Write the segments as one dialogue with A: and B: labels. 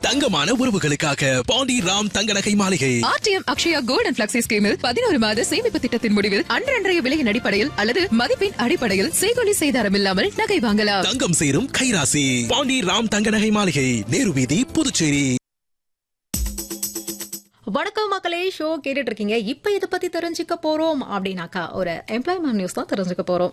A: தங்கமான உறவுகளுக்காக பாண்டி ராம் தங்க நகை மாளிகை
B: RTM Akshaya gold and flexi ஸ்கீமில் பதினோரு மாத சேமிப்பு திட்டத்தின் முடிவில் அன்றன்றைய விலையின் அடிப்படையில் அல்லது மதிப்பின் அடிப்படையில் செய்கொலி செய்தாரம் இல்லாமல் நகை வாங்கலாம்
A: தங்கம் சேரும் கைராசி பாண்டி ராம் தங்க நகை மாளிகை நேரு வீதி புதுச்சேரி
C: வணக்கம் மக்களே ஷோ கேட்டுட்டு இருக்கீங்க இப்ப இதை பத்தி தெரிஞ்சுக்க போறோம் அப்படின்னாக்கா ஒரு எம்ப்ளாய்மெண்ட் நியூஸ் தான் தெரிஞ்சுக்க போறோம்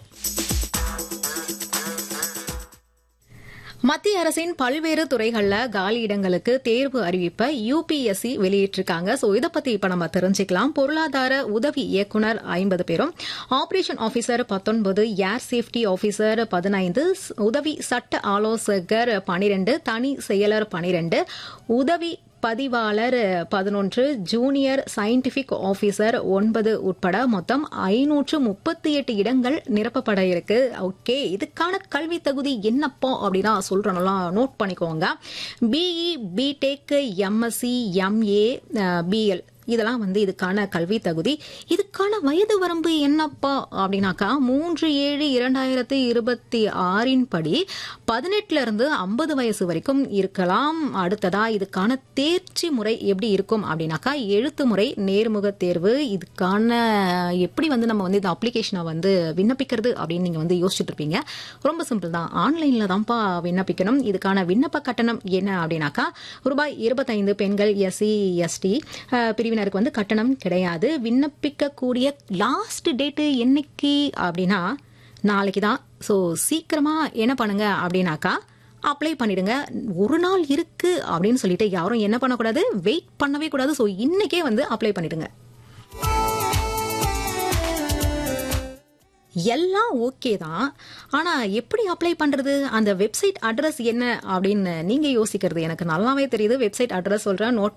C: மத்திய அரசின் பல்வேறு துறைகள்ல காலி இடங்களுக்கு தேர்வு அறிவிப்பை யூபிஎஸ்சி வெளியிட்டிருக்காங்க சோ இதை பத்தி இப்ப நம்ம தெரிஞ்சுக்கலாம் பொருளாதார உதவி இயக்குனர் ஐம்பது பேரும் ஆபரேஷன் ஆபீசர் பத்தொன்பது ஏர் சேஃப்டி ஆபீசர் பதினைந்து உதவி சட்ட ஆலோசகர் பனிரெண்டு தனி செயலர் பனிரெண்டு உதவி பதிவாளர் பதினொன்று ஜூனியர் சயின்டிபிக் ஆபீசர் ஒன்பது உட்பட மொத்தம் ஐநூற்று முப்பத்தி எட்டு இடங்கள் நிரப்பப்பட இருக்கு ஓகே இதுக்கான கல்வி தகுதி என்னப்போ அப்படின்னா சொல்றனெல்லாம் நோட் பண்ணிக்கோங்க BE BTech MSc MA BL இதெல்லாம் வந்து இதுக்கான கல்வி தகுதி இதுக்கான வயது வரம்பு என்னப்பா அப்படின்னாக்கா மூன்று ஏழு இரண்டாயிரத்தி இருபத்தி ஆறின் படி பதினெட்டுல இருந்து ஐம்பது வயசு வரைக்கும் இருக்கலாம் அடுத்ததா இதுக்கான தேர்ச்சி முறை எப்படி இருக்கும் அப்படின்னாக்கா எழுத்து முறை நேர்முக தேர்வு இதுக்கான எப்படி வந்து நம்ம வந்து இந்த அப்ளிகேஷனை வந்து விண்ணப்பிக்கிறது அப்படின்னு நீங்க வந்து யோசிச்சுட்டு இருப்பீங்க ரொம்ப சிம்பிள் தான் ஆன்லைன்ல தான்ப்பா விண்ணப்பிக்கணும் இதுக்கான விண்ணப்ப கட்டணம் என்ன அப்படின்னாக்கா ரூபாய் இருபத்தைந்து பெண்கள் எஸ்சி எஸ்டி பிரிவினருக்கு வந்து கட்டணம் கிடையாது விண்ணப்பிக்கக்கூடிய லாஸ்ட் டேட்டு என்னைக்கு அப்படின்னா நாளைக்கு தான் ஸோ சீக்கிரமா என்ன பண்ணுங்க அப்படின்னாக்கா அப்ளை பண்ணிடுங்க ஒரு நாள் இருக்கு அப்படின்னு சொல்லிட்டு யாரும் என்ன பண்ணக்கூடாது வெயிட் பண்ணவே கூடாது ஸோ இன்னைக்கே வந்து அப்ளை பண்ணிடுங்க எல்லாம் ஓகே தான் ஆனா எப்படி அப்ளை பண்றது அந்த வெப்சைட் அட்ரஸ் என்ன அப்படின்னு நீங்க யோசிக்கிறது எனக்கு நல்லாவே தெரியுது வெப்சைட் அட்ரஸ் சொல்றேன் நோட்